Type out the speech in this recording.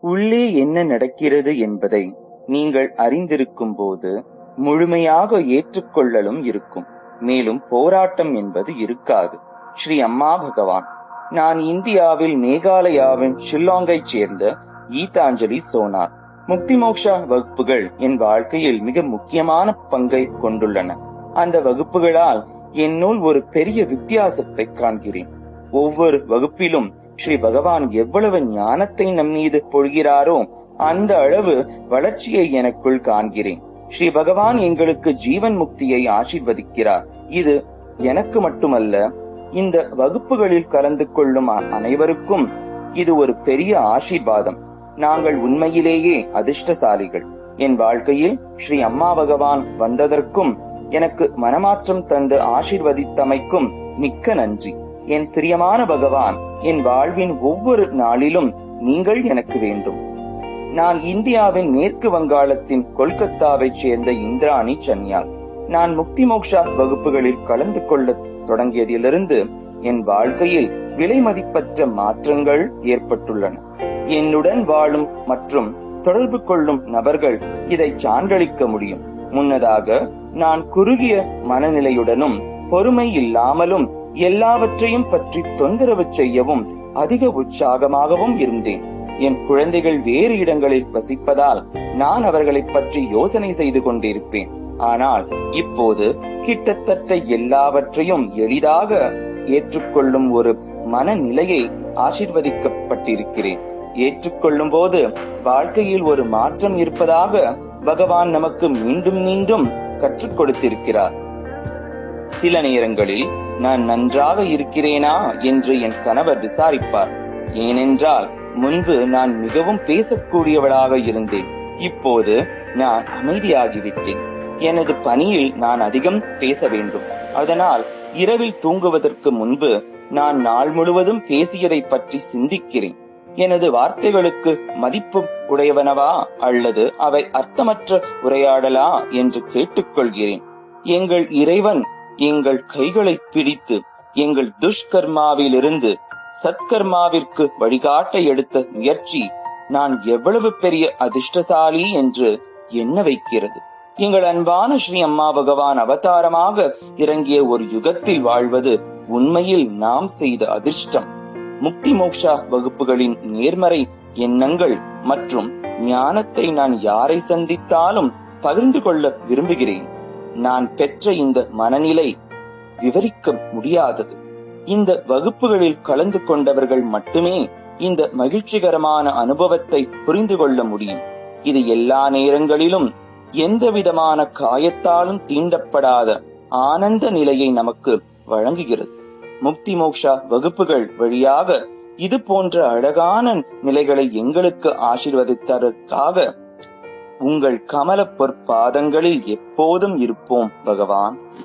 உள்ளே என்ன நடக்கிறது என்பதை நீங்கள் அறிந்திருக்கும் போது முழுமையாக ஏற்றுக்கொள்ளலும் இருக்கும் மேலும் போராட்டம் என்பது இருக்காது ஸ்ரீ அம்மா பகவான் நான் இந்தியாவில் மேகாலயாவின் ஷில்லாங்கைச் சேர்ந்த கீதாஞ்சலி சோனார் முக்தி மோக்ஷா வகுப்புகள் என் வாழ்க்கையில் மிக முக்கியமான பங்கை கொண்டுள்ளன அந்த வகுப்புகளால் என்னுள் ஒரு பெரிய வித்தியாசத்தை காண்கிறேன் ஒவ்வொரு வகுப்பிலும் ஸ்ரீ பகவான் எவ்வளவு ஞானத்தை நம் மீது பொழிகிறாரோ அந்த அளவு வளர்ச்சியை எனக்குள் காண்கிறேன் ஸ்ரீ பகவான் எங்களுக்கு ஜீவன் முக்தியை ஆசிர்வதிக்கிறார் இது எனக்கு மட்டுமல்ல இந்த வகுப்புகளில் கலந்து கொள்ளும் அ- அனைவருக்கும் இது ஒரு பெரிய ஆசீர்வாதம் நாங்கள் உண்மையிலேயே அதிர்ஷ்டசாலிகள் என் வாழ்க்கையில் ஸ்ரீ அம்மா பகவான் வந்ததற்கும் எனக்கு மனமாற்றம் தந்து ஆசீர்வதித்தமைக்கும் மிக்க நன்றி என் பிரியமான பகவான் என் வாழ்வின் ஒவ்வொரு நாளிலும் நீங்கள் எனக்கு வேண்டும் நான் இந்தியாவின் மேற்கு வங்காளத்தின் கொல்கத்தாவைச் சேர்ந்த இந்திராணி சன்யால் நான் முக்தி மோக்ஷா வகுப்புகளில் கலந்து கொள்ள தொடங்கியதிலிருந்து என் வாழ்க்கையில் விலை மதிப்பற்ற மாற்றங்கள் ஏற்பட்டுள்ளன என்னுடன் வாழும் மற்றும் தொடர்பு கொள்ளும் நபர்கள் இதை சான்றளிக்க முடியும் முன்னதாக நான் குறுகிய மனநிலையுடனும் பொறுமை இல்லாமலும் எல்லாவற்றையும் பற்றி தொந்தரவு செய்யவும் அதிக உற்சாகமாகவும் இருந்தேன் என் குழந்தைகள் வேறு இடங்களில் வசிப்பதால் நான் அவர்களைப் பற்றி யோசனை செய்து கொண்டிருப்பேன் ஆனால் இப்போது கிட்டத்தட்ட எல்லாவற்றையும் எளிதாக ஏற்றுக்கொள்ளும் ஒரு மனநிலையை ஆசிர்வதிக்கப்பட்டிருக்கிறேன் ஏற்றுக்கொள்ளும் போது வாழ்க்கையில் ஒரு மாற்றம் இருப்பதாக பகவான் நமக்கு மீண்டும் மீண்டும் கற்றுக் கொடுத்திருக்கிறார் சில நேரங்களில் நான் நன்றாக இருக்கிறேனா என்று என் கணவர் விசாரிப்பார் ஏனென்றால் முன்பு நான் மிகவும் பேசக்கூடியவளாக இருந்தேன் இப்போது நான் அமைதியாகிவிட்டேன் எனது பணியில் நான் அதிகம் பேச வேண்டும் அதனால் இரவில் தூங்குவதற்கு முன்பு நான் நாள் முழுவதும் பேசியதை பற்றி சிந்திக்கிறேன் எனது வார்த்தைகளுக்கு மதிப்பு உடையவனவா அல்லது அவை அர்த்தமற்ற உரையாடலா என்று கேட்டுக்கொள்கிறேன் எங்கள் இறைவன் எங்கள் கைகளை பிடித்து எங்கள் துஷ்கர்மாவிலிருந்து சத்கர்மாவிற்கு வழிகாட்ட எடுத்த முயற்சி நான் எவ்வளவு பெரிய அதிர்ஷ்டசாலி என்று எண்ண வைக்கிறது எங்கள் அன்பான ஸ்ரீ அம்மா பகவான் அவதாரமாக இறங்கிய ஒரு யுகத்தில் வாழ்வது உண்மையில் நாம் செய்த அதிர்ஷ்டம் முக்தி மோக்ஷா வகுப்புகளின் நேர்மறை எண்ணங்கள் மற்றும் ஞானத்தை நான் யாரை சந்தித்தாலும் பகிர்ந்து கொள்ள விரும்புகிறேன் நான் பெற்ற இந்த மனநிலை விவரிக்க முடியாதது இந்த வகுப்புகளில் கலந்து கொண்டவர்கள் மட்டுமே இந்த மகிழ்ச்சிகரமான அனுபவத்தை புரிந்து கொள்ள முடியும் இது எல்லா நேரங்களிலும் எந்த விதமான காயத்தாலும் தீண்டப்படாத ஆனந்த நிலையை நமக்கு வழங்குகிறது முக்தி மோக்ஷா வகுப்புகள் வழியாக இது போன்ற அழகான நிலைகளை எங்களுக்கு ஆசீர்வதித்ததற்காக உங்கள் கமல பொற்பாதங்களில் எப்போதும் இருப்போம் பகவான்